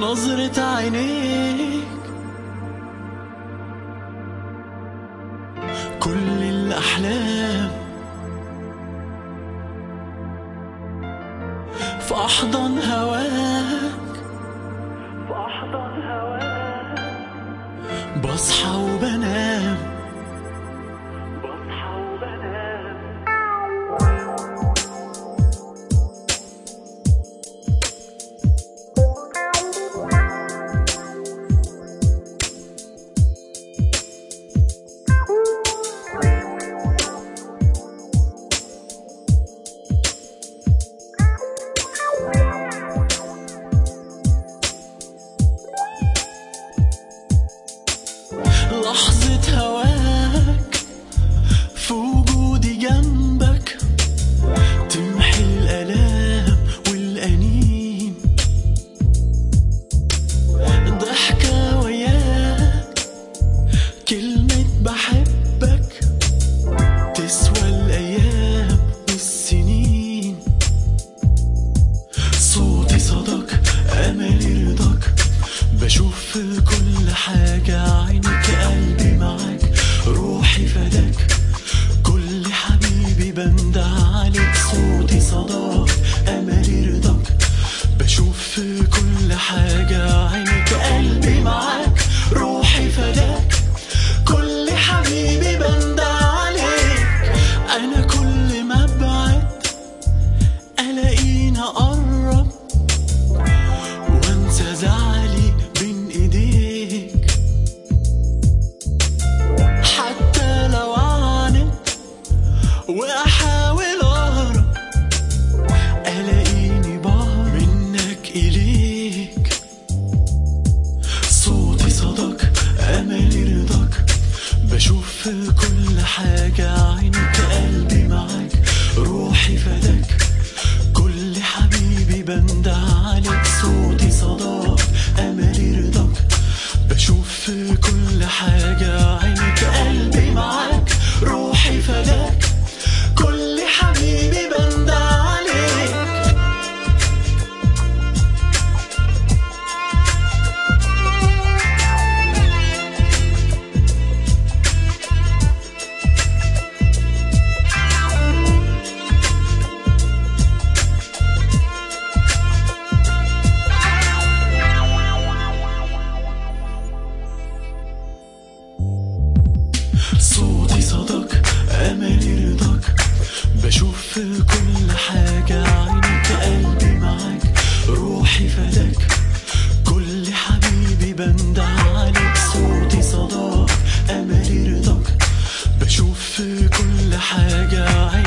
نظرة عينيك كل الأحلام في أحضن هواك في أحضن هواك بصحى وبنام بصحى وبنام لحظة هواك في وجودي جنبك تمحي الآلام والأنين ضحكة وياك كلمة بحبك تسوى الأيام والسنين صوتي صداك أملي رضاك بشوف في كل حاجة عينك قلبي معاك روحي فداك كل حبيبي بندع عليك صوتي صداك أملي رضاك بشوف في كل حاجة عينك قلبي معاك روحي فداك كل حبيبي بندع عليك أنا كل ما أبعد ألاقيني أقرب وانسى زعلي بين ايديك حتى لو عانت واحاول اهرب الاقيني بهرب منك اليك صوتي صداك املي رضاك بشوف في كل حاجة عينك قلبي معاك روحي فداك كل حبيبي بندع عليك صوتي صداك املي رضاك بشوف في كل حاجة عينك قلبي معاك روحي فداك كل حبيبي بندع عليك صوتي صداك املي رضاك بشوف في كل حاجة عينك قلبي معاك روحي فداك كل حبيبي بندع عليك صوتي صداك املي رضاك بشوف في كل حاجة عينك